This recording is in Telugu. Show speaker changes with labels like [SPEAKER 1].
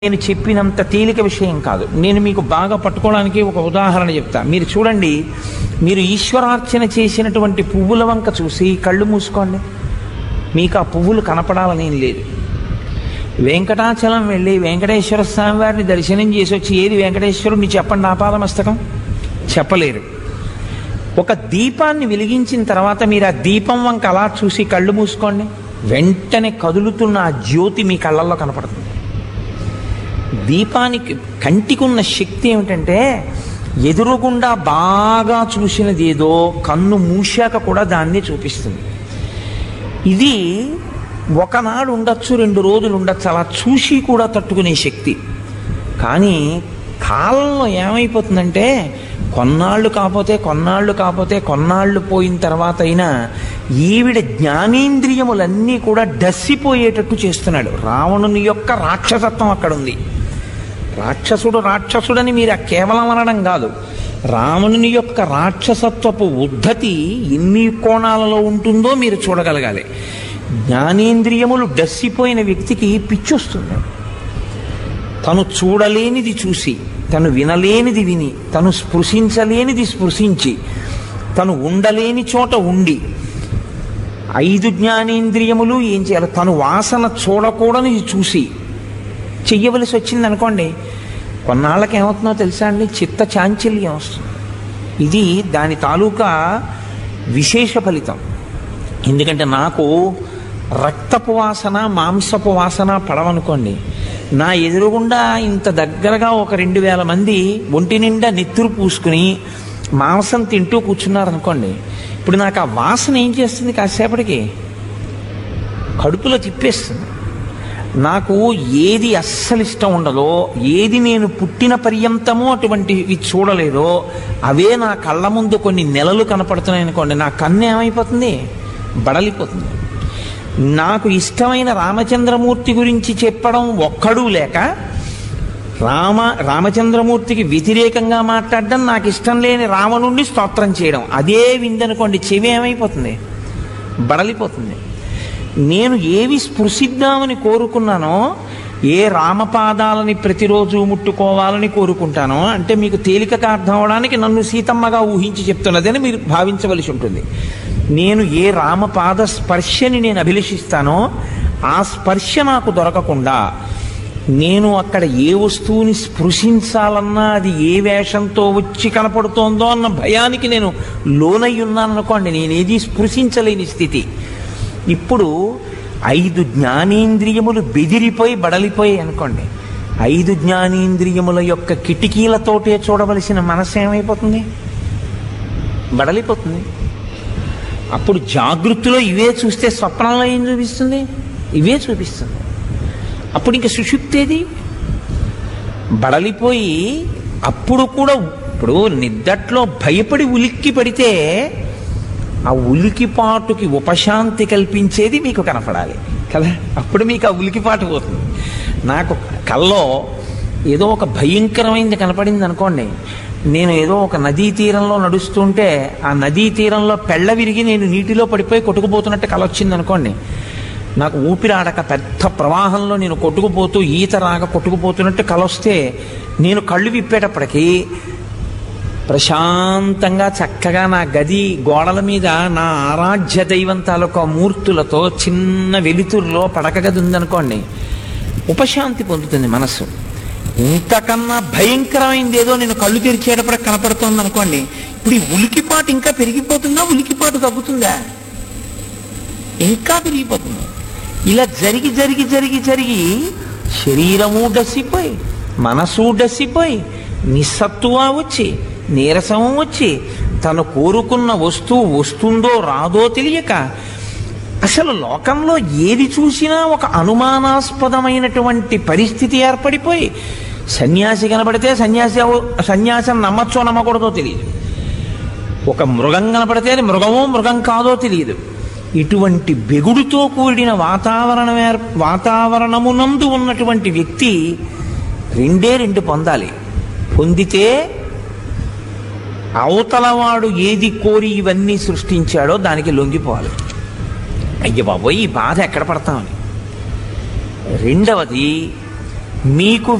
[SPEAKER 1] నేను చెప్పినంత తేలిక విషయం కాదు నేను మీకు బాగా పట్టుకోవడానికి ఒక ఉదాహరణ చెప్తా మీరు చూడండి మీరు ఈశ్వరార్చన చేసినటువంటి పువ్వుల వంక చూసి కళ్ళు మూసుకోండి మీకు ఆ పువ్వులు కనపడాలని ఏం లేదు వెంకటాచలం వెళ్ళి వెంకటేశ్వర స్వామి వారిని దర్శనం చేసి వచ్చి ఏది వెంకటేశ్వరుడిని చెప్పండి ఆపాదమస్తకం చెప్పలేరు ఒక దీపాన్ని వెలిగించిన తర్వాత మీరు ఆ దీపం వంక అలా చూసి కళ్ళు మూసుకోండి వెంటనే కదులుతున్న ఆ జ్యోతి మీ కళ్ళల్లో కనపడుతుంది దీపానికి కంటికున్న శక్తి ఏమిటంటే ఎదురుగుండా బాగా చూసినది ఏదో కన్ను మూశాక కూడా దాన్ని చూపిస్తుంది ఇది ఒకనాడు ఉండొచ్చు రెండు రోజులు ఉండొచ్చు అలా చూసి కూడా తట్టుకునే శక్తి కానీ కాలంలో ఏమైపోతుందంటే కొన్నాళ్ళు కాకపోతే కొన్నాళ్ళు కాకపోతే కొన్నాళ్ళు పోయిన తర్వాత అయినా ఈవిడ జ్ఞానేంద్రియములన్నీ కూడా డస్సిపోయేటట్టు చేస్తున్నాడు రావణుని యొక్క రాక్షసత్వం అక్కడ ఉంది రాక్షసుడు రాక్షసుడని మీరు కేవలం అనడం కాదు రావణుని యొక్క రాక్షసత్వపు ఉద్ధతి ఎన్ని కోణాలలో ఉంటుందో మీరు చూడగలగాలి జ్ఞానేంద్రియములు డస్సిపోయిన వ్యక్తికి పిచ్చొస్తుంది తను చూడలేనిది చూసి తను వినలేనిది విని తను స్పృశించలేనిది స్పృశించి తను ఉండలేని చోట ఉండి ఐదు జ్ఞానేంద్రియములు ఏం చేయాలి తను వాసన చూడకూడనిది చూసి చెయ్యవలసి వచ్చింది అనుకోండి కొన్నాళ్ళకి ఏమవుతుందో తెలుసా అండి చిత్త చాంచల్యం వస్తుంది ఇది దాని తాలూకా విశేష ఫలితం ఎందుకంటే నాకు రక్తపు వాసన మాంసపు వాసన పడవనుకోండి నా ఎదురుగుండా ఇంత దగ్గరగా ఒక రెండు వేల మంది ఒంటి నిండా నెత్తురు పూసుకుని మాంసం తింటూ కూర్చున్నారనుకోండి ఇప్పుడు నాకు ఆ వాసన ఏం చేస్తుంది కాసేపటికి కడుపులో తిప్పేస్తుంది నాకు ఏది అస్సలు ఇష్టం ఉండదో ఏది నేను పుట్టిన పర్యంతము అటువంటివి చూడలేదో అవే నా కళ్ళ ముందు కొన్ని నెలలు కనపడుతున్నాయి అనుకోండి నా కన్ను ఏమైపోతుంది బడలిపోతుంది నాకు ఇష్టమైన రామచంద్రమూర్తి గురించి చెప్పడం ఒక్కడూ లేక రామ రామచంద్రమూర్తికి వ్యతిరేకంగా మాట్లాడడం నాకు ఇష్టం లేని రావణుణ్ణి స్తోత్రం చేయడం అదే విందనుకోండి చెవి ఏమైపోతుంది బడలిపోతుంది నేను ఏవి స్పృశిద్దామని కోరుకున్నానో ఏ రామపాదాలని ప్రతిరోజు ముట్టుకోవాలని కోరుకుంటానో అంటే మీకు తేలికగా అర్థం అవడానికి నన్ను సీతమ్మగా ఊహించి చెప్తున్నదని మీరు భావించవలసి ఉంటుంది నేను ఏ రామపాద స్పర్శని నేను అభిలషిస్తానో ఆ స్పర్శ నాకు దొరకకుండా నేను అక్కడ ఏ వస్తువుని స్పృశించాలన్నా అది ఏ వేషంతో వచ్చి కనపడుతోందో అన్న భయానికి నేను లోనై ఉన్నాను అనుకోండి నేనేది స్పృశించలేని స్థితి ఇప్పుడు ఐదు జ్ఞానేంద్రియములు బెదిరిపోయి బడలిపోయి అనుకోండి ఐదు జ్ఞానేంద్రియముల యొక్క కిటికీలతోటే చూడవలసిన మనసు ఏమైపోతుంది బడలిపోతుంది అప్పుడు జాగృతిలో ఇవే చూస్తే స్వప్నంలో ఏం చూపిస్తుంది ఇవే చూపిస్తుంది అప్పుడు ఇంకా సుషుప్తేది బడలిపోయి అప్పుడు కూడా ఇప్పుడు నిద్దట్లో భయపడి ఉలిక్కి పడితే ఆ ఉలికిపాటుకి ఉపశాంతి కల్పించేది మీకు కనపడాలి కదా అప్పుడు మీకు ఆ ఉలికిపాటు పోతుంది నాకు కల్లో ఏదో ఒక భయంకరమైనది కనపడింది అనుకోండి నేను ఏదో ఒక నదీ తీరంలో నడుస్తుంటే ఆ నదీ తీరంలో పెళ్ళ విరిగి నేను నీటిలో పడిపోయి కొట్టుకుపోతున్నట్టు కల వచ్చింది అనుకోండి నాకు ఊపిరాడక పెద్ద ప్రవాహంలో నేను కొట్టుకుపోతూ ఈత రాక కొట్టుకుపోతున్నట్టు కలొస్తే నేను కళ్ళు విప్పేటప్పటికీ ప్రశాంతంగా చక్కగా నా గది గోడల మీద నా ఆరాధ్య దైవం తాలూకా మూర్తులతో చిన్న వెలుతురులో పడక గది ఉందనుకోండి ఉపశాంతి పొందుతుంది మనస్సు ఇంతకన్నా భయంకరమైంది ఏదో నేను కళ్ళు తెరిచేటప్పటికి కనపడుతోంది అనుకోండి ఇప్పుడు ఈ ఉలికిపాటు ఇంకా పెరిగిపోతుందా ఉలికిపాటు తగ్గుతుందా ఇంకా పెరిగిపోతుంది ఇలా జరిగి జరిగి జరిగి జరిగి శరీరము డసిపోయి మనసు డసిపోయి నిస్సత్తువ వచ్చి నీరసము వచ్చి తను కోరుకున్న వస్తువు వస్తుందో రాదో తెలియక అసలు లోకంలో ఏది చూసినా ఒక అనుమానాస్పదమైనటువంటి పరిస్థితి ఏర్పడిపోయి సన్యాసి కనబడితే సన్యాసి అవ- సన్యాసం నమ్మచ్చో నమ్మకూడదో తెలియదు ఒక మృగం కనపడితే అది మృగమో మృగం కాదో తెలియదు ఇటువంటి బెగుడుతో కూడిన వాతావరణం ఏర్ వాతావరణమునందు ఉన్నటువంటి వ్యక్తి రెండే రెండు పొందాలి పొందితే అవతలవాడు ఏది కోరి ఇవన్నీ సృష్టించాడో దానికి లొంగిపోవాలి అయ్య బాబోయ్ ఈ బాధ ఎక్కడ పడతామని రెండవది మీకు